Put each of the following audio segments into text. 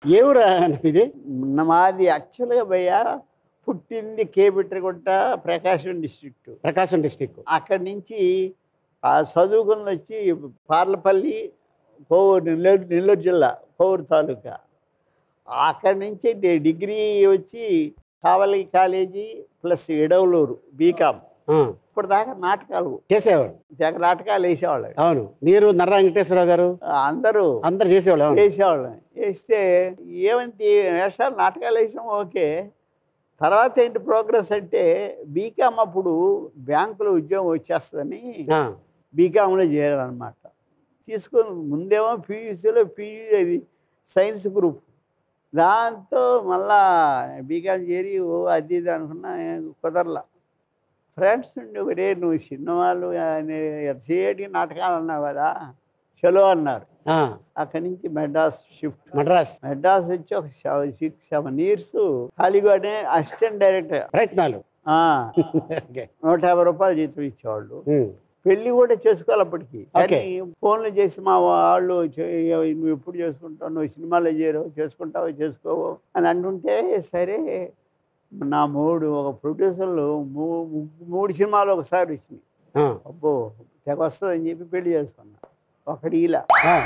ఏ ఊరా ఇది మాది యాక్చువల్గా భయ్య పుట్టింది కేబిట్రగుట్ట ప్రకాశం డిస్ట్రిక్ట్ ప్రకాశం డిస్టిక్ అక్కడి నుంచి ఆ చదువుకుని వచ్చి పార్లపల్లి కోవూరు నెల్లూరు నెల్లూరు జిల్లా కోవూరు తాలూకా అక్కడి నుంచి డి- డిగ్రీ వచ్చి Kavali college plus Edavaluru BCom ఇప్పుడు దాకా నాటకాలు చేసేవాడు తెగ నాటకాలు వేసేవాళ్ళు అవును మీరు నర్రా వెంకటేశ్వరరావు గారు అందరూ అందరు చేసేవాళ్ళు అవును వేసేవాళ్ళం వేస్తే ఏమంటే వేషాలు నాటకాలు వేసాం ఓకే తర్వాత ఏంటి ప్రోగ్రెస్ అంటే బీకామ్ అప్పుడు బ్యాంకులో ఉద్యోగం వచ్చేస్తుందని ఆ, బీకామ్లో చేయాలన్నమాట తీసుకొని ముందేమో పీయూసీలో పీయూ అది సైన్స్ గ్రూప్ దాంతో మళ్ళా బీకామ్ చేరి ఓ అది ఇది అనుకున్నా కుదరలా ఫ్రెండ్స్ ఉండి ఒరే నువ్వు సినిమాలు ఎంతసేటి నాటకాలు అన్నావు కదా చలో అన్నారు ఆ, అక్కడి నుంచి మెడ్రాస్ షిఫ్ట్ మద్రాస్ మెడ్రాస్ వచ్చి ఒక సిక్స్ సెవెన్ ఇయర్స్ ఖాళీగానే అసిస్టెంట్ డైరెక్టర్ ప్రయత్నాలు ఆ, ఓకే నూట యాభై రూపాయలు జీతం ఇచ్చేవాళ్ళు ఉమ్, పెళ్లి కూడా చేసుకోవాలి అప్పటికి ఓకే. కానీ ఫోన్లు చేసి మా వాళ్ళు చే- నువ్వు ఎప్పుడు చేసుకుంటావు నువ్వు సినిమాలో చేరవు చేసుకుంటావో చేసుకోవో అని అంటుంటే సరే నా మూడు ఒక ప్రొడ్యూసర్లు మూ ము- మూడు సినిమాలు ఒకసారి వచ్చినాయి ఆ, అబ్బో తెగ వస్తుందని చెప్పి పెళ్లి చేసుకున్నా ఒకటి ఇలా ఆ,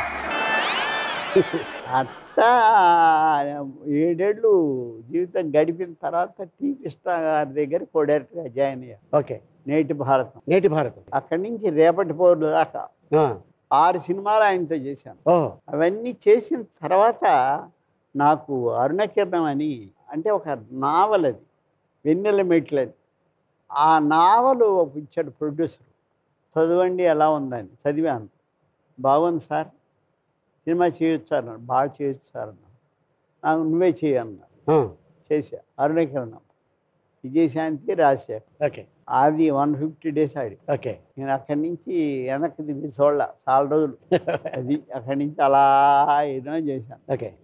అట్టా ఏడేళ్ళు జీవితం గడిపిన తర్వాత టీ కృష్ణ గారి దగ్గర కో డైరెక్టర్గా జాయిన్ అయ్యా ఓకే నేటి భారతం నేటి భారతం అక్కడి నుంచి రేపటి పౌరులు దాకా ఆ, ఆరు సినిమాలు ఆయనతో చేశాను ఓ అవన్నీ చేసిన తర్వాత నాకు అరుణకిరణం అని అంటే ఒక నావల్ అది వెన్నెల మెట్లు అని ఆ నావలు ఇచ్చాడు ప్రొడ్యూసర్ చదవండి ఎలా ఉందని చదివాను బాగుంది సార్ సినిమా చేయొచ్చు అన్నాడు బాగా చేయొచ్చు సార్ అన్నాడు నాకు నువ్వే చేయన్నాడు ఆ, చేశా అరుణకిరణం విజయశాంతి రాశా ఓకే అది వన్ ఫిఫ్టీ డేస్ ఆడి ఓకే నేను అక్కడి నుంచి వెనక్కి తిరిగి చూడాల చాలా రోజులు అది అక్కడి నుంచి అలా ఏదో చేశాను ఓకే